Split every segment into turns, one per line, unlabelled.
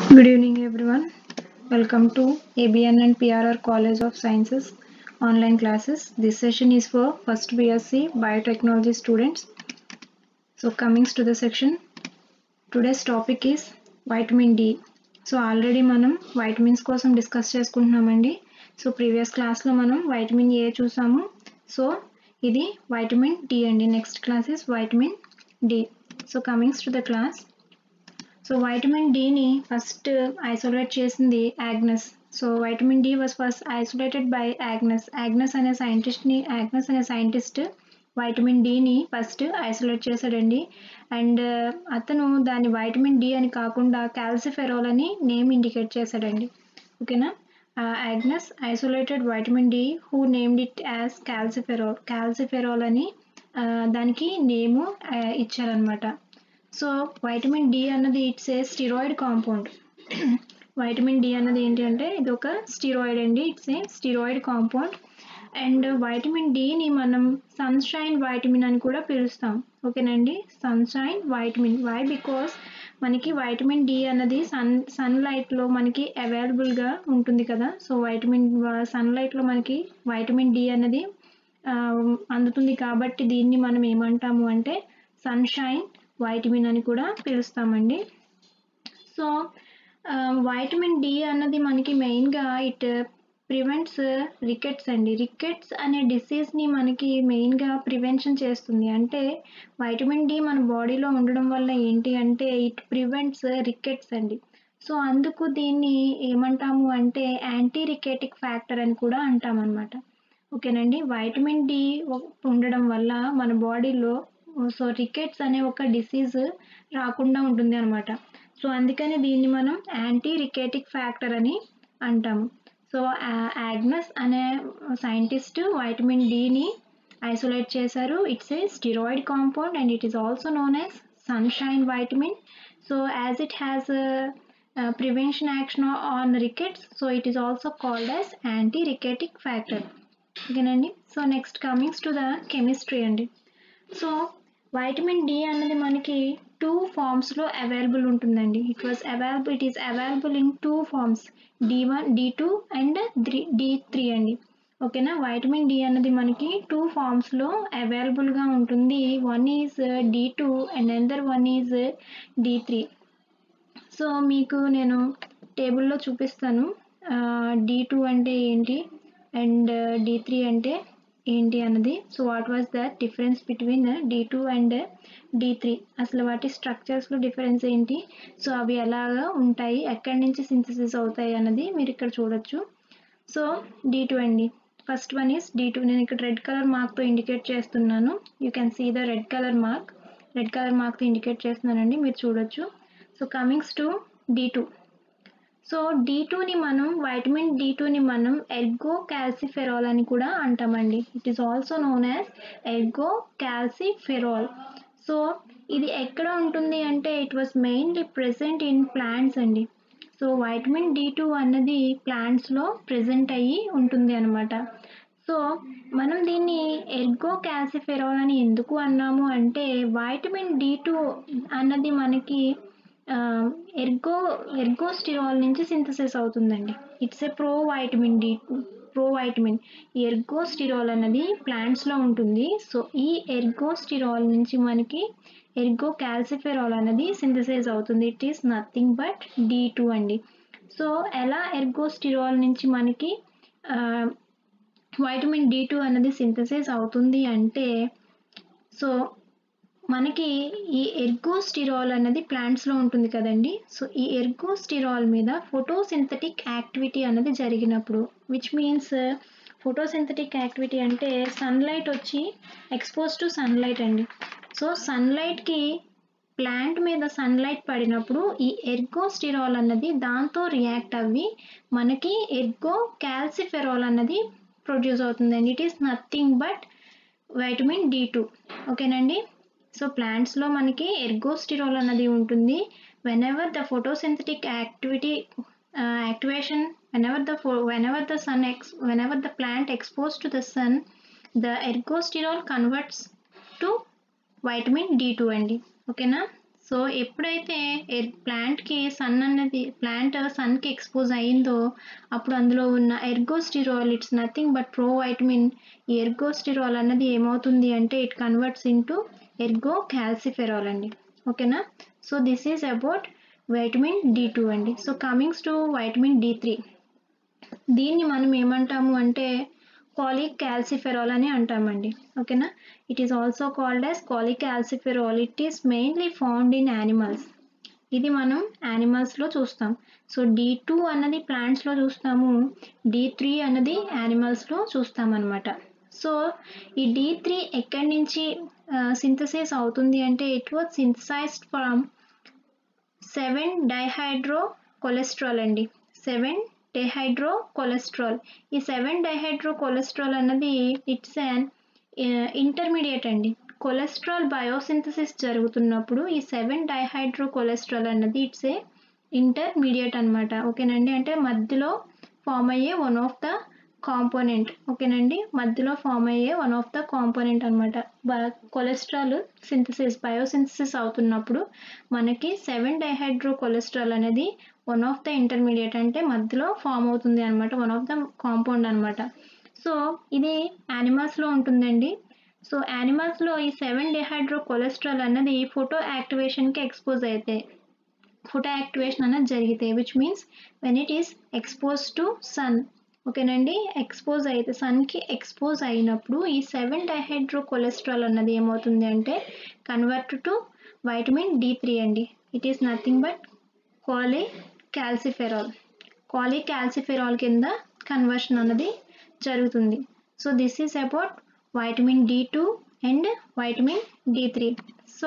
Good evening, everyone. Welcome to ABN and PRR College of Sciences online classes. This session is for first BSc Biotechnology students. So, coming to the section, today's topic is vitamin D. So already మనం vitamins కోసం discuss చేసుకుంటున్నామండి so previous క్లాస్లో మనం vitamin A చూసాము so ఇది vitamin D అండి next class is vitamin D so comings to the class so vitamin డిని first isolate చేసింది Yagnas so vitamin D was first isolated by Yagnas Yagnas అనే సైంటిస్ట్ని Yagnas అనే సైంటిస్ట్ వైటమిన్ డిని first isolate చేశాడండి and అతను దాన్ని వైటమిన్ డి అని కాకుండా క్యాల్సిఫెరాల్ అని నేమ్ ఇండికేట్ చేశాడండి ఓకేనా Yagnas isolated vitamin D who named it as calciferol calciferol అని దానికి నేము ఇచ్చారనమాట సో వైటమిన్ డి అన్నది it's a steroid compound vitamin D అన్నది ఏంటి అంటే ఇది ఒక స్టిరాయిడ్ అండి it's a steroid compound and vitamin డిని మనం సన్షైన్ వైటమిన్ అని కూడా పిలుస్తాం ఓకేనండి సన్షైన్ వైటమిన్ వై బికాస్ మనకి వైటమిన్ డి అన్నది సన్ సన్లైట్లో మనకి అవైలబుల్గా ఉంటుంది కదా సో వైటమిన్ సన్లైట్లో మనకి వైటమిన్ డి అన్నది అందుతుంది కాబట్టి దీన్ని మనం ఏమంటాము అంటే సన్షైన్ వైటమిన్ అని కూడా పిలుస్తామండి సో వైటమిన్ డి అన్నది మనకి మెయిన్గా ఇట్ ప్రివెంట్స్ రికెట్స్ అండి రికెట్స్ అనే డిసీజ్ని మనకి మెయిన్గా ప్రివెన్షన్ చేస్తుంది అంటే వైటమిన్ డి మన బాడీలో ఉండడం వల్ల ఏంటి అంటే ఇట్ ప్రివెంట్స్ రికెట్స్ అండి సో అందుకు దీన్ని ఏమంటాము అంటే యాంటీ రికెటిక్ ఫ్యాక్టర్ అని కూడా అంటాం అనమాట ఓకేనండి వైటమిన్ డి ఉండడం వల్ల మన బాడీలో సో రికెట్స్ అనే ఒక డిసీజ్ రాకుండా ఉంటుంది అనమాట సో అందుకని దీన్ని మనం యాంటీ రికెటిక్ ఫ్యాక్టర్ అని అంటాము సో యాగ్నస్ అనే సైంటిస్ట్ వైటమిన్ డిని ఐసోలేట్ చేశారు it's a steroid compound and it is also known as sunshine vitamin so as it has prevention action on rickets so it is also called as anti rachitic factor ఓకేనండి so next comings to the chemistry అండి so vitamin D అన్నది మనకి two ఫార్మ్స్లో available ఉంటుందండి it was available it is available in two forms D one D two and three D three అండి ఓకేనా vitamin D అన్నది మనకి టూ ఫార్మ్స్లో అవైలబుల్గా ఉంటుంది one is D two and other one is D three so మీకు నేను టేబుల్లో చూపిస్తాను డి టూ అంటే ఏంటి అండ్ డి త్రీ అంటే ఏంటి అన్నది so what was the difference between D two and D three అసలు వాటి స్ట్రక్చర్స్లో డిఫరెన్స్ ఏంటి సో అవి ఎలాగా ఉంటాయి ఎక్కడి నుంచి సింథసిస్ అవుతాయి అన్నది మీరు ఇక్కడ చూడొచ్చు సో డి టూ అండి first one is D two నేను ఇక్కడ రెడ్ కలర్ మార్క్తో ఇండికేట్ చేస్తున్నాను you can see the red colour mark red colour మార్క్తో ఇండికేట్ చేస్తున్నానండి మీరు చూడొచ్చు so comings to D two so D టూని మనం వైటమిన్ డి టూని మనం ఎర్గో క్యాల్సిఫెరాల్ అని కూడా అంటామండి it is also known as ergocalciferol so ఇది ఎక్కడ ఉంటుంది అంటే it was mainly present in plants అండి సో వైటమిన్ డి టూ అన్నది ప్లాంట్స్లో ప్రెసెంట్ అయ్యి ఉంటుంది అనమాట సో మనం దీన్ని ఎర్గో క్యాల్సిఫెరాల్ అని ఎందుకు అన్నాము అంటే వైటమిన్ డి టూ అన్నది మనకి ఎర్గో ఎర్గోస్టిరాల్ నుంచి సింథసిస్ అవుతుందండి it's a provitamin D provitamin ergosterol అన్నది ప్లాంట్స్లో ఉంటుంది సో ఈ ఎర్గోస్టిరాల్ నుంచి మనకి ఎర్గో క్యాల్సిఫెరాల్ అనేది సింథసైజ్ అవుతుంది it is nothing but D two అండి సో ఎలా ఎర్గోస్టిరాల్ నుంచి మనకి వైటమిన్ డి టూ అనేది సింథసైజ్ అవుతుంది అంటే సో మనకి ఈ ఎర్గోస్టిరాల్ అనేది ప్లాంట్స్లో ఉంటుంది కదండి సో ఈ ఎర్గోస్టిరాల్ మీద ఫోటోసింథటిక్ యాక్టివిటీ అనేది జరిగినప్పుడు విచ్ మీన్స్ ఫోటోసింథటిక్ యాక్టివిటీ అంటే సన్లైట్ వచ్చి ఎక్స్పోజ్ టు సన్లైట్ అండి సో సన్లైట్కి ప్లాంట్ మీద సన్లైట్ పడినప్పుడు ఈ ఎర్గోస్టిరాల్ అన్నది దాంతో రియాక్ట్ అవ్వి మనకి ఎర్గో క్యాల్సిఫెరాల్ అన్నది ప్రొడ్యూస్ అవుతుందండి it is nothing but vitamin D two ఓకేనండి సో ప్లాంట్స్లో మనకి ఎర్గోస్టిరాల్ అన్నది ఉంటుంది whenever the photosynthetic activity activation whenever the whenever the sun ex whenever the plant expose to the sun the ఎర్గోస్టిరాల్ converts to vitamin D two అండి ఓకేనా so ఎప్పుడైతే ప్లాంట్కి sun అన్నది plant సన్కి expose అయిందో అప్పుడు అందులో ఉన్న ergosterol it's nothing but provitamin ఈ ఎర్గోస్టిరాల్ అన్నది ఏమవుతుంది అంటే it converts into ergocalciferol అండి ఓకేనా so this is about vitamin D two అండి so comings to vitamin D three దీన్ని మనం ఏమంటాము అంటే కాలిక్ క్యాల్సిఫెరాల్ అని అంటామండి ఓకేనా it is also called as cholecalciferol it is mainly found in animals ఇది మనం యానిమల్స్లో చూస్తాం సో డి టూ అన్నది ప్లాంట్స్లో చూస్తాము డి త్రీ అన్నది యానిమల్స్లో చూస్తాం అనమాట సో ఈ డి త్రీ ఎక్కడి నుంచి సింథసైజ్ అవుతుంది అంటే it was synthesized from seven dehydrocholesterol అండి సెవెన్ డైహైడ్రో కొలెస్ట్రాల్ ఈ సెవెన్ డైహైడ్రో కొలెస్ట్రాల్ అన్నది ఇట్స్ అన్ ఇంటర్మీడియట్ అండి కొలెస్ట్రాల్ బయోసింథసిస్ జరుగుతున్నప్పుడు ఈ సెవెన్ డైహైడ్రో కొలెస్ట్రాల్ అన్నది ఇట్స్ ఏ ఇంటర్మీడియట్ అనమాట ఓకేనండి అంటే మధ్యలో ఫామ్ అయ్యే వన్ ఆఫ్ ద కాంపోనెంట్ ఓకేనండి మధ్యలో ఫామ్ అయ్యే వన్ ఆఫ్ ద కాంపోనెంట్ అనమాట కొలెస్ట్రాల్ సింథసిస్ బయోసింథసిస్ అవుతున్నప్పుడు మనకి సెవెన్ డైహైడ్రో కొలెస్ట్రాల్ అనేది వన్ ఆఫ్ ద ఇంటర్మీడియట్ అంటే మధ్యలో ఫామ్ అవుతుంది అనమాట వన్ ఆఫ్ ద కాంపౌండ్ అనమాట సో ఇది యానిమల్స్లో ఉంటుందండి సో యానిమల్స్లో ఈ సెవెన్ డైహైడ్రో కొలెస్ట్రాల్ అన్నది ఫోటో యాక్టివేషన్కి ఎక్స్పోజ్ అయితే ఫోటో యాక్టివేషన్ అన్నది జరిగితే which means when it is expose to sun ఓకేనండి ఎక్స్పోజ్ అయితే సన్కి ఎక్స్పోజ్ అయినప్పుడు ఈ సెవెన్ డైహైడ్రో కొలెస్ట్రాల్ అన్నది ఏమవుతుంది అంటే convert to vitamin D three అండి it is nothing but cholecalciferol cholecalciferol కింద కన్వర్షన్ అన్నది జరుగుతుంది so this is about vitamin D two and vitamin D three so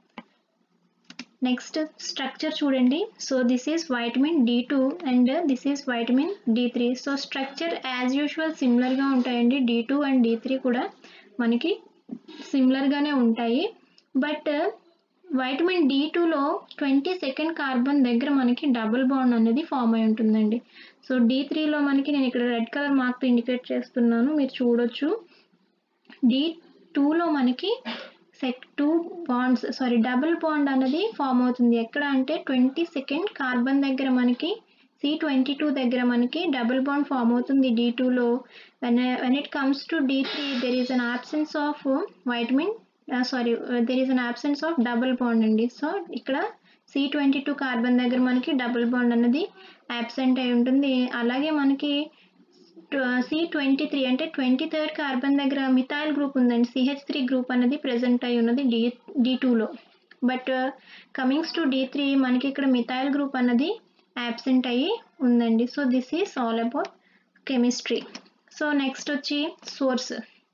next structure చూడండి so this is vitamin D two and this is vitamin D three so structure as usual సిమిలర్గా ఉంటాయండి D two and D three కూడా మనకి సిమిలర్గానే ఉంటాయి but vitamin D టూలో twenty second carbon దగ్గర మనకి డబుల్ బాండ్ అనేది ఫామ్ అయి ఉంటుందండి సో డి త్రీలో మనకి నేను ఇక్కడ రెడ్ కలర్ మార్క్ ఇండికేట్ చేస్తున్నాను మీరు చూడొచ్చు డి టూలో మనకి sec two bonds sorry double bond అనేది ఫామ్ అవుతుంది ఎక్కడ అంటే ట్వంటీ సెకండ్ కార్బన్ దగ్గర మనకి సి ట్వంటీ టూ దగ్గర మనకి డబుల్ బాండ్ ఫామ్ అవుతుంది డి టూలో when when it comes to D three there is an absence of vitamin sorry there is an absence of double bond అండి so ఇక్కడ C twenty two carbon దగ్గర మనకి double bond అనేది absent అయి ఉంటుంది అలాగే మనకి సి ట్వంటీ త్రీ అంటే ట్వంటీ థర్డ్ కార్బన్ దగ్గర మిథైల్ గ్రూప్ ఉందండి సిహెచ్ త్రీ గ్రూప్ అనేది ప్రెసెంట్ అయి ఉన్నది డి డి టూలో but comings to D three మనకి ఇక్కడ మిథైల్ గ్రూప్ అన్నది యాబ్సెంట్ అయ్యి ఉందండి so this is all about chemistry so next వచ్చి సోర్స్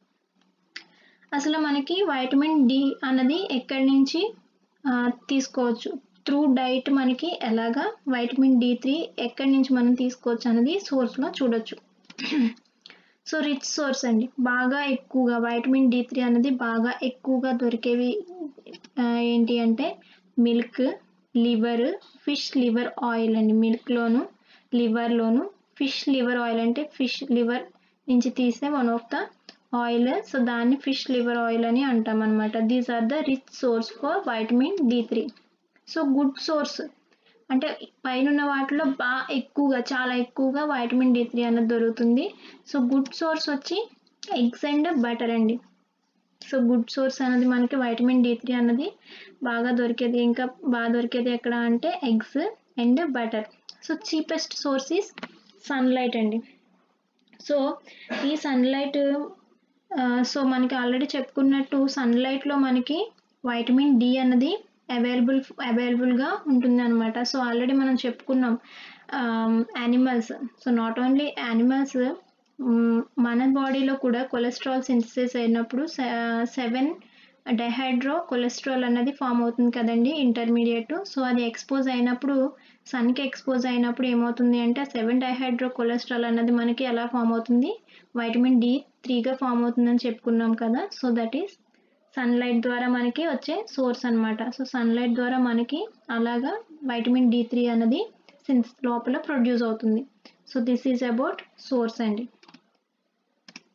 అసలు మనకి వైటమిన్ డి అన్నది ఎక్కడి నుంచి తీసుకోవచ్చు త్రూ డైట్ మనకి ఎలాగా వైటమిన్ డి త్రీ ఎక్కడి నుంచి మనం తీసుకోవచ్చు అనేది సోర్స్లో చూడొచ్చు సో రిచ్ సోర్స్ అండి బాగా ఎక్కువగా వైటమిన్ డి త్రీ అనేది బాగా ఎక్కువగా దొరికేవి ఏంటి అంటే milk liver fish liver oil అండి మిల్క్లోను లివర్లోను ఫిష్ లివర్ ఆయిల్ అంటే ఫిష్ లివర్ నుంచి తీసే one of the oil so దాన్ని ఫిష్ లివర్ ఆయిల్ అని అంటాం అనమాట these are the rich source for vitamin D three so good source అంటే పైన వాటిలో బాగా ఎక్కువగా చాలా ఎక్కువగా వైటమిన్ డి త్రీ అన్నది దొరుకుతుంది సో గుడ్ సోర్స్ వచ్చి ఎగ్స్ అండ్ బటర్ అండి సో గుడ్ సోర్స్ అనేది మనకి వైటమిన్ డి త్రీ అన్నది బాగా దొరికేది ఇంకా బాగా దొరికేది ఎక్కడ అంటే eggs and butter so cheapest source is sunlight అండి సో ఈ సన్లైట్ సో మనకి ఆల్రెడీ చెప్పుకున్నట్టు సన్లైట్లో మనకి వైటమిన్ డి అన్నది అవైలబుల్ అవైలబుల్గా ఉంటుంది అనమాట సో ఆల్రెడీ మనం చెప్పుకున్నాం animals so not only animals మన బాడీలో కూడా కొలెస్ట్రాల్ సింథసిస్ అయినప్పుడు సెవెన్ డైహైడ్రో కొలెస్ట్రాల్ అన్నది ఫామ్ అవుతుంది కదండి ఇంటర్మీడియట్ సో అది ఎక్స్పోజ్ అయినప్పుడు సన్కి ఎక్స్పోజ్ అయినప్పుడు ఏమవుతుంది అంటే సెవెన్ డైహైడ్రో కొలెస్ట్రాల్ అన్నది మనకి ఎలా ఫామ్ అవుతుంది వైటమిన్ డి త్రీగా ఫామ్ అవుతుందని చెప్పుకున్నాం కదా సో దట్ ఈస్ సన్లైట్ ద్వారా మనకి వచ్చే సోర్స్ అనమాట సో సన్లైట్ ద్వారా మనకి అలాగా వైటమిన్ డి త్రీ అనేది సిన్స్ లోపల ప్రొడ్యూస్ అవుతుంది so this is about source అండి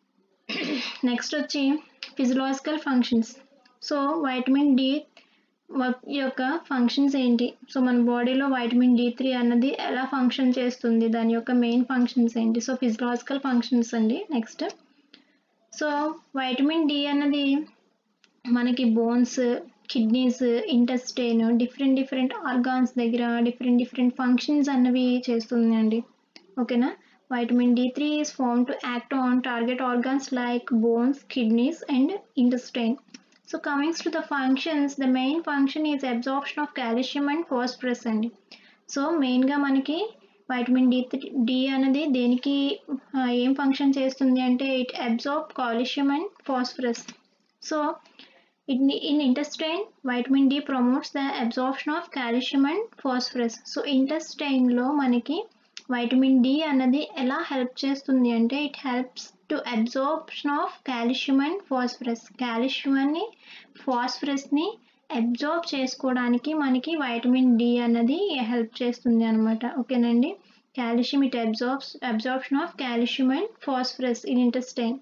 నెక్స్ట్ వచ్చి physiological functions so vitamin D work యొక్క ఫంక్షన్స్ ఏంటి సో మన బాడీలో వైటమిన్ డి త్రీ అన్నది ఎలా ఫంక్షన్ చేస్తుంది దాని యొక్క మెయిన్ ఫంక్షన్స్ ఏంటి సో ఫిజియలాజికల్ ఫంక్షన్స్ అండి నెక్స్ట్ సో వైటమిన్ డి అన్నది మనకి bones kidneys intestine different different organs దగ్గర డిఫరెంట్ డిఫరెంట్ ఫంక్షన్స్ అన్నవి చేస్తుంది అండి ఓకేనా vitamin D three is form to act on target organs like bones kidneys and intestine so comings to the functions the main function is absorption of calcium and phosphorus అండి so మెయిన్గా మనకి vitamin D three D అనేది దేనికి ఆ, ఏం function చేస్తుంది అంటే it absorb calcium and phosphorus so in, in intestine vitamin d promotes the absorption of calcium and phosphorus so intestine లో మనకి వైటమిన్ డి అన్నది ఎలా హెల్ప్ చేస్తుంది అంటే it helps to absorption of calcium and phosphorus calcium అని ఫాస్ఫరస్ని absorb చేసుకోవడానికి మనకి వైటమిన్ డి అన్నది హెల్ప్ చేస్తుంది అనమాట ఓకేనండి calcium it absorbs absorption of calcium and phosphorus in intestine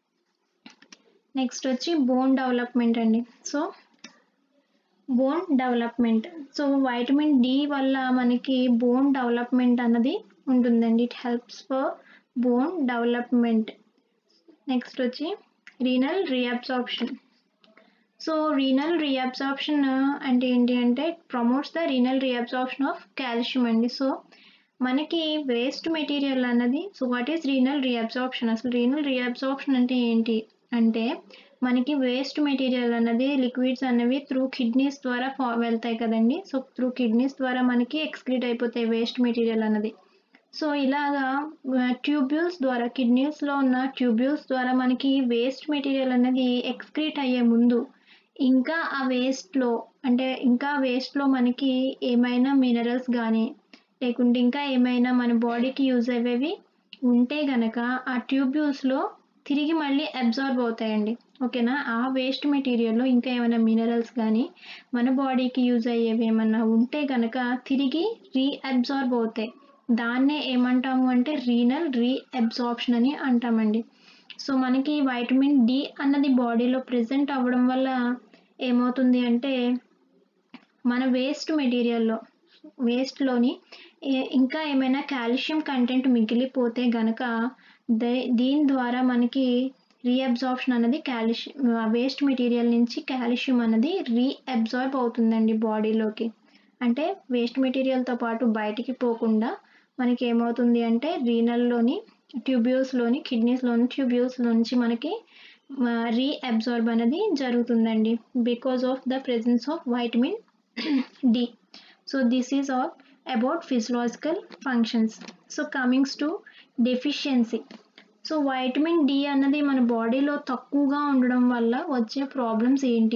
next వచ్చి బోన్ డెవలప్మెంట్ అండి so bone development so vitamin D వల్ల మనకి బోన్ డెవలప్మెంట్ అన్నది ఉంటుందండి it helps for bone development next వచ్చి renal reabsorption so renal reabsorption అంటే ఏంటి అంటే promotes the renal reabsorption of calcium అండి సో మనకి వేస్ట్ మెటీరియల్ అన్నది so what is renal reabsorption అసలు రీనల్ రీఅబ్సార్ప్షన్ అంటే ఏంటి అంటే మనకి వేస్ట్ మెటీరియల్ అన్నది లిక్విడ్స్ అనేవి త్రూ కిడ్నీస్ ద్వారా ఫా వెళ్తాయి కదండి సో త్రూ కిడ్నీస్ ద్వారా మనకి ఎక్స్క్రీట్ అయిపోతాయి వేస్ట్ మెటీరియల్ అన్నది సో ఇలాగా ట్యూబ్యూల్స్ ద్వారా కిడ్నీస్లో ఉన్న ట్యూబ్యూల్స్ ద్వారా మనకి వేస్ట్ మెటీరియల్ అనేది ఎక్స్క్రీట్ అయ్యే ముందు ఇంకా ఆ వేస్ట్లో అంటే ఇంకా వేస్ట్లో మనకి ఏమైనా మినరల్స్ కానీ లేకుంటే ఇంకా ఏమైనా మన బాడీకి యూజ్ అయ్యేవి ఉంటే గనక ఆ ట్యూబ్యూల్స్లో తిరిగి మళ్ళీ అబ్జార్బ్ అవుతాయండి ఓకేనా ఆ వేస్ట్ మెటీరియల్లో ఇంకా ఏమైనా మినరల్స్ కానీ మన బాడీకి యూజ్ అయ్యేవి ఏమన్నా ఉంటే కనుక తిరిగి రీఅబ్జార్బ్ అవుతాయి దాన్నే ఏమంటాము అంటే రీనల్ రీఅబ్జార్ప్షన్ అని అంటామండి సో మనకి వైటమిన్ డి అన్నది బాడీలో ప్రెజెంట్ అవ్వడం వల్ల ఏమవుతుంది అంటే మన వేస్ట్ మెటీరియల్లో వేస్ట్లోని ఇంకా ఏమైనా కాల్షియం కంటెంట్ మిగిలిపోతే గనక దే- దీని ద్వారా మనకి రీఅబ్జార్ప్షన్ అనేది కాల్షియం వేస్ట్ మెటీరియల్ నుంచి కాల్షియం అనేది రీఅబ్జార్బ్ అవుతుందండి బాడీలోకి అంటే వేస్ట్ మెటీరియల్తో పాటు బయటికి పోకుండా మనకి ఏమవుతుంది అంటే రీనల్లోని ట్యూబ్యూల్స్లోని కిడ్నీస్లోని ట్యూబ్యూల్స్ నుంచి మనకి రీఅబ్జార్బ్ అనేది జరుగుతుందండి because of the presence of vitamin D so this is all about physiological functions so comings to deficiency so vitamin D అన్నది మన బాడీలో తక్కువగా ఉండడం వల్ల వచ్చే ప్రాబ్లమ్స్ ఏంటి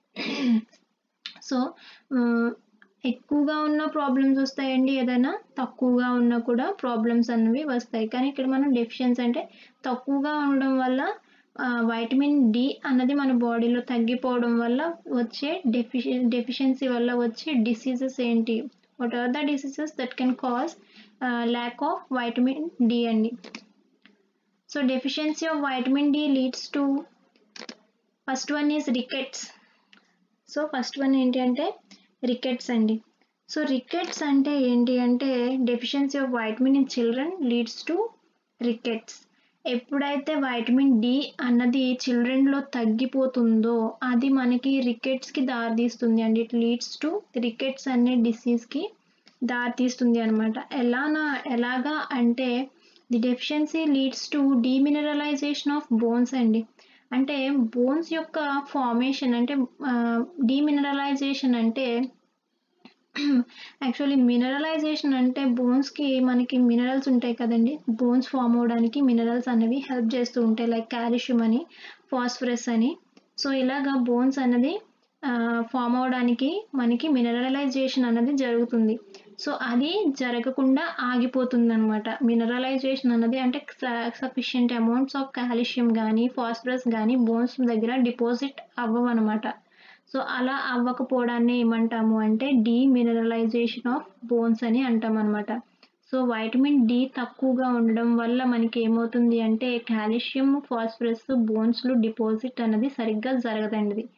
సో ఎక్కువగా ఉన్న ప్రాబ్లమ్స్ వస్తాయండి ఏదైనా తక్కువగా ఉన్నా కూడా ప్రాబ్లమ్స్ అన్నవి వస్తాయి కానీ ఇక్కడ మనం డెఫిషియన్సీ అంటే తక్కువగా ఉండడం వల్ల వైటమిన్ డి అన్నది మన బాడీలో తగ్గిపోవడం వల్ల వచ్చే డెఫిషి డెఫిషియన్సీ వల్ల వచ్చే డిసీజెస్ ఏంటి what are the diseases that can cause lack of vitamin D అండి so deficiency of vitamin D leads to first one is rickets so first one ఏంటి అంటే రికెట్స్ అండి సో రికెట్స్ అంటే ఏంటి అంటే deficiency of vitamin in children leads to rickets ఎప్పుడైతే vitamin D అన్నది చిల్డ్రన్లో తగ్గిపోతుందో అది మనకి రికెట్స్కి దారితీస్తుంది అండి ఇట్ లీడ్స్ టు రికెట్స్ అనే డిసీజ్కి దారితీస్తుంది అనమాట ఎలానా ఎలాగా అంటే the deficiency leads to demineralization of bones అండి అంటే బోన్స్ యొక్క ఫార్మేషన్ అంటే డీమినరలైజేషన్ అంటే యాక్చువల్లీ మినరలైజేషన్ అంటే బోన్స్కి మనకి మినరల్స్ ఉంటాయి కదండి బోన్స్ ఫామ్ అవడానికి మినరల్స్ అనేవి హెల్ప్ చేస్తూ ఉంటాయి లైక్ కాల్షియం అని ఫాస్ఫరస్ అని సో ఇలాగా బోన్స్ అనేది ఫామ్ అవడానికి మనకి మినరలైజేషన్ అనేది జరుగుతుంది సో అది జరగకుండా ఆగిపోతుంది అనమాట మినరలైజేషన్ అన్నది అంటే సఫిషియంట్ అమౌంట్స్ ఆఫ్ కాల్షియం కానీ ఫాస్ఫరస్ కానీ బోన్స్ దగ్గర డిపాజిట్ అవ్వవన్నమాట సో అలా అవ్వకపోవడాన్ని ఏమంటాము అంటే డీమినరలైజేషన్ ఆఫ్ బోన్స్ అని అంటాం అనమాట సో వైటమిన్ డి తక్కువగా ఉండడం వల్ల మనకి ఏమవుతుంది అంటే కాల్షియం ఫాస్ఫరస్ బోన్స్లో డిపాజిట్ అనేది సరిగ్గా జరగదండి సో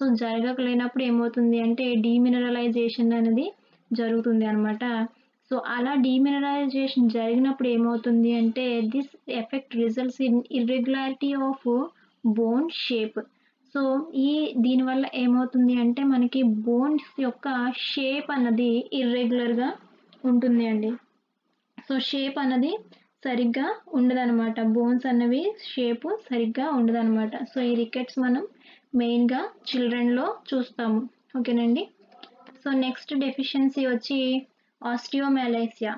సో జరగలేనప్పుడు ఏమవుతుంది అంటే డీమినరలైజేషన్ అనేది జరుగుతుంది అనమాట సో అలా డీమినరలైజేషన్ జరిగినప్పుడు ఏమవుతుంది అంటే this effect results in irregularity of bone shape so ఈ దీనివల్ల ఏమవుతుంది అంటే మనకి బోన్స్ యొక్క షేప్ అన్నది ఇర్రెగ్యులర్గా ఉంటుంది అండి సో షేప్ అన్నది సరిగ్గా ఉండదన్నమాట బోన్స్ అన్నవి షేప్ సరిగ్గా ఉండదన్నమాట సో ఈ రికెట్స్ మనం మెయిన్గా చిల్డ్రన్లో చూస్తాము ఓకేనండి సో నెక్స్ట్ డెఫిషియన్సీ వచ్చి ఆస్టియోమెలైసియా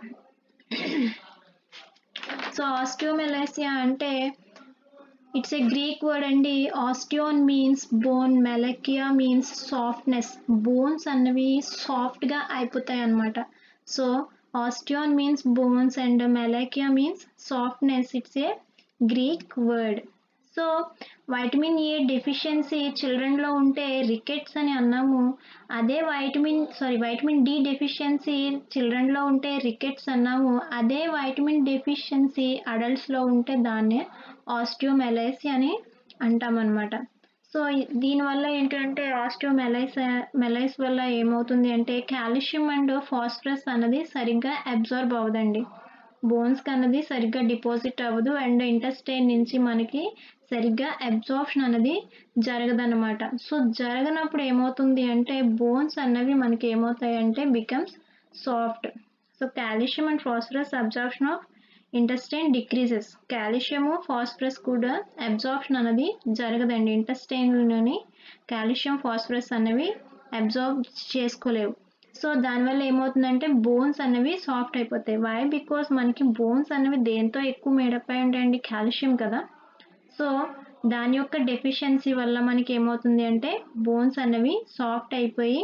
సో ఆస్టియోమెలైసియా అంటే ఇట్స్ ఏ గ్రీక్ వర్డ్ అండి osteon means bone malacia means softness bones అన్నవి సాఫ్ట్గా అయిపోతాయి అన్నమాట so osteon means bones and malacia means softness it's a Greek word so vitamin A deficiency చిల్డ్రన్లో ఉంటే rickets అని అన్నాము అదే vitamin sorry vitamin D deficiency చిల్డ్రన్లో ఉంటే రికెట్స్ అన్నాము అదే వైటమిన్ డెఫిషియన్సీ అడల్ట్స్లో ఉంటే దాన్నే ఆస్టియోమెలైసి అని అంటామన్నమాట సో దీనివల్ల ఏంటంటే ఆస్టియోమెలైస్ మెలైస్ వల్ల ఏమవుతుంది అంటే కాల్షియం అండ్ ఫాస్ఫరస్ అన్నది సరిగ్గా అబ్జర్వ్ అవ్వదండి బోన్స్కి అన్నది సరిగ్గా డిపాజిట్ అవ్వదు అండ్ ఇంటెస్టైన్ నుంచి మనకి సరిగ్గా అబ్జార్ప్షన్ అనేది జరగదన్నమాట సో జరగనప్పుడు ఏమవుతుంది అంటే బోన్స్ అన్నవి మనకి ఏమవుతాయి అంటే becomes soft so calcium and phosphorus absorption of intestine decreases calcium phosphorus కూడా అబ్జార్ప్షన్ అనేది జరగదండి ఇంటెస్టైన్లోని కాల్షియం ఫాస్ఫరస్ అనేవి అబ్జార్బ్ చేసుకోలేవు సో దానివల్ల ఏమవుతుందంటే బోన్స్ అనేవి సాఫ్ట్ అయిపోతాయి వై బికాస్ మనకి బోన్స్ అనేవి దేంతో ఎక్కువ మేడప్ అయి ఉంటాయండి కాల్షియం కదా సో దాని యొక్క డెఫిషియన్సీ వల్ల మనకి ఏమవుతుంది అంటే బోన్స్ అనేవి సాఫ్ట్ అయిపోయి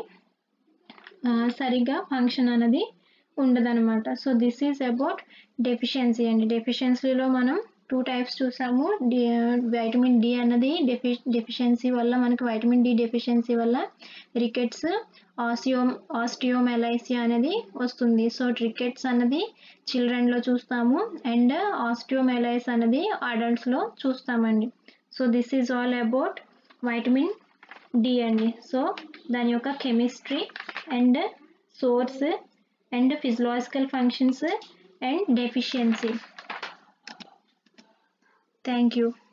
సరిగ్గా ఫంక్షన్ అనేది ఉండదన్నమాట so this is about deficiency అండి డెఫిషియన్సీలో మనం టూ టైప్స్ చూసాము డి వైటమిన్ డి అన్నది డెఫి డెఫిషియన్సీ వల్ల మనకి వైటమిన్ డి డెఫిషియన్సీ వల్ల రికెట్స్ ఆసియో ఆస్టియోమెలైసియా అనేది వస్తుంది సో రికెట్స్ అన్నది చిల్డ్రన్లో చూస్తాము అండ్ ఆస్టియోమెలైస్ అనేది అడల్ట్స్లో చూస్తామండి so this is all about vitamin D అండి సో దాని యొక్క chemistry and source and physiological functions and deficiency thank you